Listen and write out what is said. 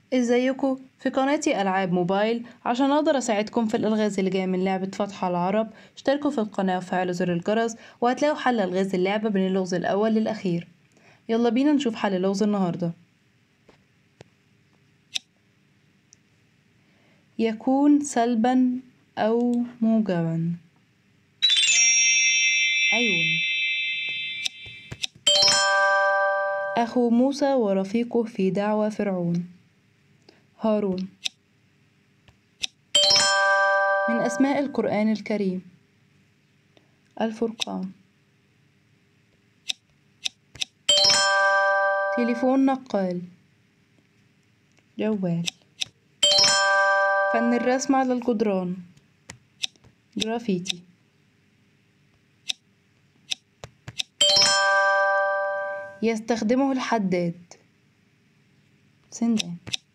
ازيكم في قناتي العاب موبايل عشان اقدر اساعدكم في الالغاز اللي جايه من لعبه فتح العرب اشتركوا في القناه وفعلوا زر الجرس وهتلاقوا حل الغاز اللعبه من اللغز الاول للاخير يلا بينا نشوف حل لغز النهارده يكون سلبا او موجبا ايون اخو موسى ورفيقه في دعوى فرعون هارون من أسماء القرآن الكريم الفرقان تليفون نقال جوال فن الرسم على الجدران جرافيتي يستخدمه الحداد سندان